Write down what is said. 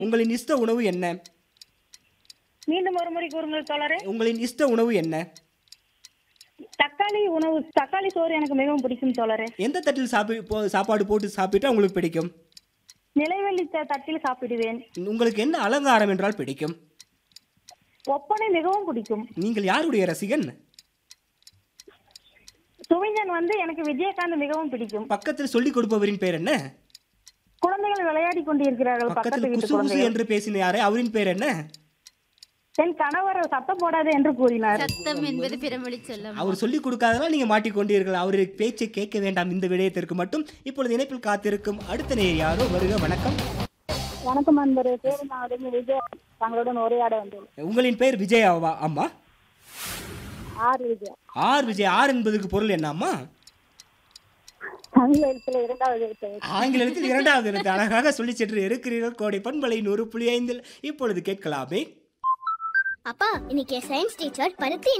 உங்களின் இஷ்ட உணவு என்ன மீண்டும் ஒரு முறை கூறுங்கள் தோழரே உங்களின் இஷ்ட உணவு என்ன தக்காளி உணவு தக்காளி சோறு எனக்கு மிகவும் பிடிக்கும் தோழரே எந்த தட்டில் சாப்பி போ- சாப்பாடு போட்டு சாப்பிட்டா உங்களுக்கு பிடிக்கும் நிலைவெள்ளி த- தட்டில் சாப்பிடுவேன் உங்களுக்கு என்ன அலங்காரம் என்றால் பிடிக்கும் ஒப்பனை மிகவும் பிடிக்கும் நீங்கள் யாருடைய ரசிகன் சுவிஞ்சன் வந்து எனக்கு விஜயகாந்த் மிகவும் பிடிக்கும் பக்கத்தில் சொல்லிக் கொடுப்பவரின் பேர் என்ன குழந்தைகள் விளையாடி கொண்டிருக்கிறார்கள் பக்கத்து பக்கத்தில் வீட்டு குசு குசு குழந்தைகள் என்று பேசினாரே அவரின் பேர் என்ன என் கணவர் சத்தம் போடாது என்று கூறினார் சத்தம் என்பது பிறமொழி சொல்லம் அவர் சொல்லிக் கொடுக்காததால் நீங்க மாட்டிக்கொண்டீர்கள் அவர் பேச்சை கேட்க வேண்டாம் இந்த விடயத்திற்கு மட்டும் இப்பொழுது இணைப்பில் காத்திருக்கும் அடுத்த நேர் யாரோ வருக வணக்கம் வணக்கம் நண்பரே பேரு நான் விஜய் தங்களுடன் உரையாட வந்தேன் உங்களின் பெயர் விஜயாவா அம்மா R Vijay R Vijay R என்பதற்கு பொருள் என்ன அம்மா தமிழ் எழுத்துல இரண்டாவது எழுத்து ஆங்கிலத்தில் இரண்டாவது எழுத்து அழகாக சொல்லி சென்று இருக்கிறீர்கள் கோடை பண்பலை நூறு புள்ளி ஐந்தில் இப்பொழுது கேட்கலாமே அப்பா இன்னைக்கு சயின்ஸ் டீச்சர் பருத்தி